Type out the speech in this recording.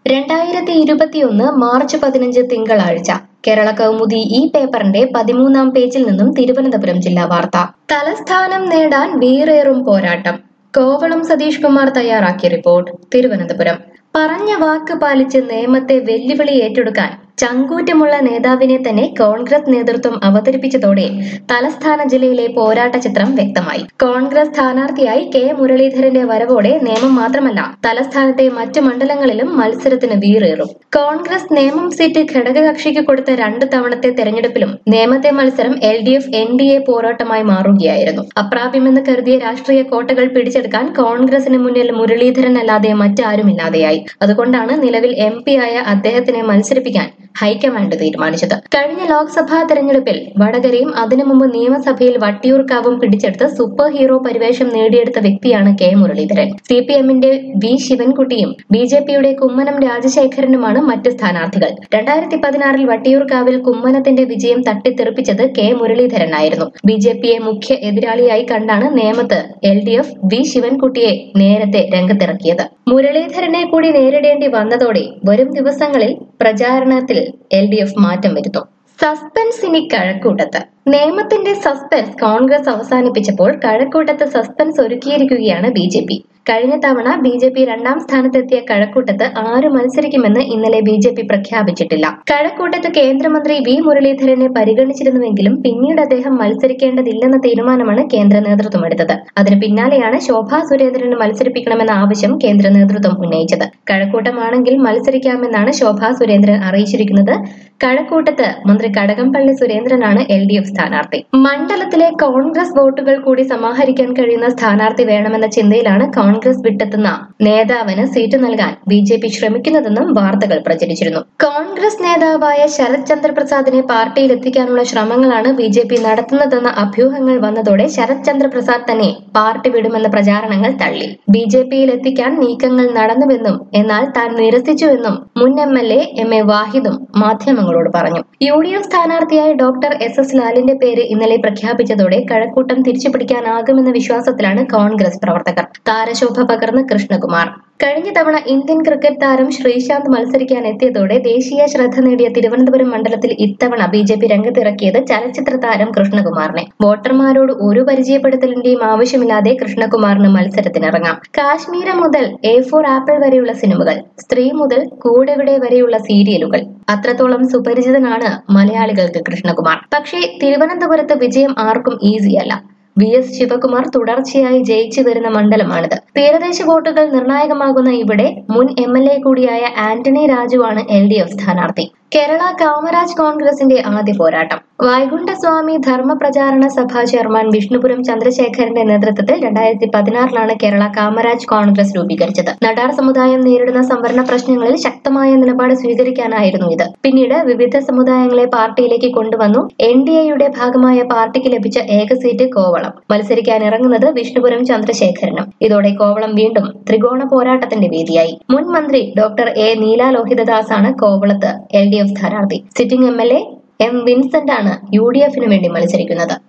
രണ്ടായിരത്തി ഇരുപത്തിയൊന്ന് മാർച്ച് പതിനഞ്ച് തിങ്കളാഴ്ച കേരള കൗമുദി ഈ പേപ്പറിന്റെ പതിമൂന്നാം പേജിൽ നിന്നും തിരുവനന്തപുരം ജില്ലാ വാർത്ത തലസ്ഥാനം നേടാൻ വീറേറും പോരാട്ടം കോവളം സതീഷ് കുമാർ തയ്യാറാക്കിയ റിപ്പോർട്ട് തിരുവനന്തപുരം പറഞ്ഞ വാക്ക് പാലിച്ച് നിയമത്തെ വെല്ലുവിളി ഏറ്റെടുക്കാൻ ചങ്കൂറ്റമുള്ള നേതാവിനെ തന്നെ കോൺഗ്രസ് നേതൃത്വം അവതരിപ്പിച്ചതോടെ തലസ്ഥാന ജില്ലയിലെ പോരാട്ട ചിത്രം വ്യക്തമായി കോൺഗ്രസ് സ്ഥാനാർത്ഥിയായി കെ മുരളീധരന്റെ വരവോടെ നിയമം മാത്രമല്ല തലസ്ഥാനത്തെ മറ്റു മണ്ഡലങ്ങളിലും മത്സരത്തിന് വീറേറും കോൺഗ്രസ് നേമം സീറ്റ് ഘടകകക്ഷിക്ക് കൊടുത്ത രണ്ട് തവണത്തെ തെരഞ്ഞെടുപ്പിലും നേമത്തെ മത്സരം L D F N D A പോരാട്ടമായി മാറുകയായിരുന്നു അപ്രാപ്യമെന്ന് കരുതിയ രാഷ്ട്രീയ കോട്ടകൾ പിടിച്ചെടുക്കാൻ കോൺഗ്രസിന് മുന്നിൽ മുരളീധരൻ അല്ലാതെ മറ്റാരുമില്ലാതെയായി അതുകൊണ്ടാണ് നിലവിൽ എം പി ആയ അദ്ദേഹത്തിനെ മത്സരിപ്പിക്കാൻ ഹൈക്കമാൻഡ് തീരുമാനിച്ചത് കഴിഞ്ഞ ലോക്സഭാ തെരഞ്ഞെടുപ്പിൽ വടകരയും അതിനു മുമ്പ് നിയമസഭയിൽ വട്ടിയൂർക്കാവും പിടിച്ചെടുത്ത് സൂപ്പർ ഹീറോ പരിവേഷം നേടിയെടുത്ത വ്യക്തിയാണ് കെ മുരളീധരൻ സി പി എമ്മിന്റെ വി ശിവൻകുട്ടിയും ബി ജെ പിയുടെ കുമ്മനം രാജശേഖരനുമാണ് മറ്റ് സ്ഥാനാർത്ഥികൾ രണ്ടായിരത്തി പതിനാറിൽ വട്ടിയൂർക്കാവിൽ കുമ്മനത്തിന്റെ വിജയം തട്ടിത്തെറിപ്പിച്ചത് കെ മുരളീധരനായിരുന്നു ബി ജെ പിയെ മുഖ്യ എതിരാളിയായി കണ്ടാണ് നേമത്ത് എൽ ഡി എഫ് വി ശിവൻകുട്ടിയെ നേരത്തെ രംഗത്തിറക്കിയത് മുരളീധരനെ കൂടി നേരിടേണ്ടി വന്നതോടെ വരും ദിവസങ്ങളിൽ പ്രചാരണത്തിൽ എൽ ഡി എഫ് മാറ്റം വരുത്തും സസ്പെൻസ് ഇനി കഴക്കൂട്ടത്ത് നിയമത്തിന്റെ സസ്പെൻസ് കോൺഗ്രസ് അവസാനിപ്പിച്ചപ്പോൾ കഴക്കൂട്ടത്ത് സസ്പെൻസ് ഒരുക്കിയിരിക്കുകയാണ് ബി ജെ പി കഴിഞ്ഞ തവണ ബി ജെ പി രണ്ടാം സ്ഥാനത്തെത്തിയ കഴക്കൂട്ടത്ത് ആര് മത്സരിക്കുമെന്ന് ഇന്നലെ ബി ജെ പി പ്രഖ്യാപിച്ചിട്ടില്ല കഴക്കൂട്ടത്ത് കേന്ദ്രമന്ത്രി വി മുരളീധരനെ പരിഗണിച്ചിരുന്നുവെങ്കിലും പിന്നീട് അദ്ദേഹം മത്സരിക്കേണ്ടതില്ലെന്ന തീരുമാനമാണ് കേന്ദ്ര നേതൃത്വം എടുത്തത് അതിന് പിന്നാലെയാണ് ശോഭാ സുരേന്ദ്രന് മത്സരിപ്പിക്കണമെന്ന ആവശ്യം കേന്ദ്ര നേതൃത്വം ഉന്നയിച്ചത് കഴക്കൂട്ടമാണെങ്കിൽ മത്സരിക്കാമെന്നാണ് ശോഭാ സുരേന്ദ്രൻ അറിയിച്ചിരിക്കുന്നത് കഴക്കൂട്ടത്ത് മന്ത്രി കടകംപള്ളി സുരേന്ദ്രനാണ് എൽ ഡി എഫ് സ്ഥാനാർത്ഥി മണ്ഡലത്തിലെ കോൺഗ്രസ് വോട്ടുകൾ കൂടി സമാഹരിക്കാൻ കഴിയുന്ന സ്ഥാനാർത്ഥി വേണമെന്ന ചിന്തയിലാണ് കോൺഗ്രസ് വിട്ടെത്തുന്ന നേതാവിന് സീറ്റ് നൽകാൻ ബി ജെ പി ശ്രമിക്കുന്നതെന്നും വാർത്തകൾ പ്രചരിച്ചിരുന്നു കോൺഗ്രസ് നേതാവായ ശരത് ചന്ദ്ര പ്രസാദിനെ പാർട്ടിയിൽ എത്തിക്കാനുള്ള ശ്രമങ്ങളാണ് ബി ജെ പി നടത്തുന്നതെന്ന അഭ്യൂഹങ്ങൾ വന്നതോടെ ശരത് ചന്ദ്ര പ്രസാദ് തന്നെ പാർട്ടി വിടുമെന്ന പ്രചാരണങ്ങൾ തള്ളി ബി ജെ പിയിൽ എത്തിക്കാൻ നീക്കങ്ങൾ നടന്നുവെന്നും എന്നാൽ താൻ നിരസിച്ചുവെന്നും മുൻ M L A M A വാഹിദും മാധ്യമങ്ങളോട് പറഞ്ഞു യു ഡി എഫ് സ്ഥാനാർത്ഥിയായ ഡോക്ടർ എസ് എസ് ലാലിന്റെ പേര് ഇന്നലെ പ്രഖ്യാപിച്ചതോടെ കഴക്കൂട്ടം തിരിച്ചുപിടിക്കാനാകുമെന്ന വിശ്വാസത്തിലാണ് കോൺഗ്രസ് പ്രവർത്തകർ താരശോഭ പകർന്ന് കൃഷ്ണകുമാർ കഴിഞ്ഞ തവണ ഇന്ത്യൻ ക്രിക്കറ്റ് താരം ശ്രീശാന്ത് മത്സരിക്കാൻ എത്തിയതോടെ ദേശീയ ശ്രദ്ധ നേടിയ തിരുവനന്തപുരം മണ്ഡലത്തിൽ ഇത്തവണ ബി ജെ പി രംഗത്തിറക്കിയത് ചലച്ചിത്ര താരം കൃഷ്ണകുമാറിനെ വോട്ടർമാരോട് ഒരു പരിചയപ്പെടുത്തലിന്റെയും ആവശ്യമില്ലാതെ കൃഷ്ണകുമാറിന് മത്സരത്തിനിറങ്ങാം കാശ്മീര മുതൽ എ ഫോർ ആപ്പിൾ വരെയുള്ള സിനിമകൾ സ്ത്രീ മുതൽ കൂടെവിടെ വരെയുള്ള സീരിയലുകൾ അത്രത്തോളം സുപരിചിതനാണ് മലയാളികൾക്ക് കൃഷ്ണകുമാർ പക്ഷേ തിരുവനന്തപുരത്ത് വിജയം ആർക്കും ഈസിയല്ല വി എസ് ശിവകുമാർ തുടർച്ചയായി ജയിച്ചു വരുന്ന മണ്ഡലമാണിത് തീരദേശ വോട്ടുകൾ നിർണായകമാകുന്ന ഇവിടെ മുൻ എം എൽ എ കൂടിയായ ആന്റണി രാജുവാണ് എൽ ഡി എഫ് സ്ഥാനാർത്ഥി കേരള കാമരാജ് കോൺഗ്രസിന്റെ ആദ്യ പോരാട്ടം വൈകുണ്ഠസ്വാമി ധർമ്മ പ്രചാരണ സഭ ചെയർമാൻ വിഷ്ണുപുരം ചന്ദ്രശേഖരന്റെ നേതൃത്വത്തിൽ രണ്ടായിരത്തി പതിനാറിലാണ് കേരള കാമരാജ് കോൺഗ്രസ് രൂപീകരിച്ചത് നടാർ സമുദായം നേരിടുന്ന സംവരണ പ്രശ്നങ്ങളിൽ ശക്തമായ നിലപാട് സ്വീകരിക്കാനായിരുന്നു ഇത് പിന്നീട് വിവിധ സമുദായങ്ങളെ പാർട്ടിയിലേക്ക് കൊണ്ടുവന്നു എൻ ഡി എയുടെ ഭാഗമായ പാർട്ടിക്ക് ലഭിച്ച ഏക സീറ്റ് കോവളം മത്സരിക്കാൻ ഇറങ്ങുന്നത് വിഷ്ണുപുരം ചന്ദ്രശേഖരനും ഇതോടെ കോവളം വീണ്ടും ത്രികോണ പോരാട്ടത്തിന്റെ വേദിയായി മുൻ മന്ത്രി ഡോക്ടർ എ നീല ലോഹിതദാസാണ് കോവളത്ത് എൽ ഡി എഫ് സ്ഥാനാർത്ഥി sitting M L A M Vincent ആണ് യു ഡി എഫിന് വേണ്ടി മത്സരിക്കുന്നത്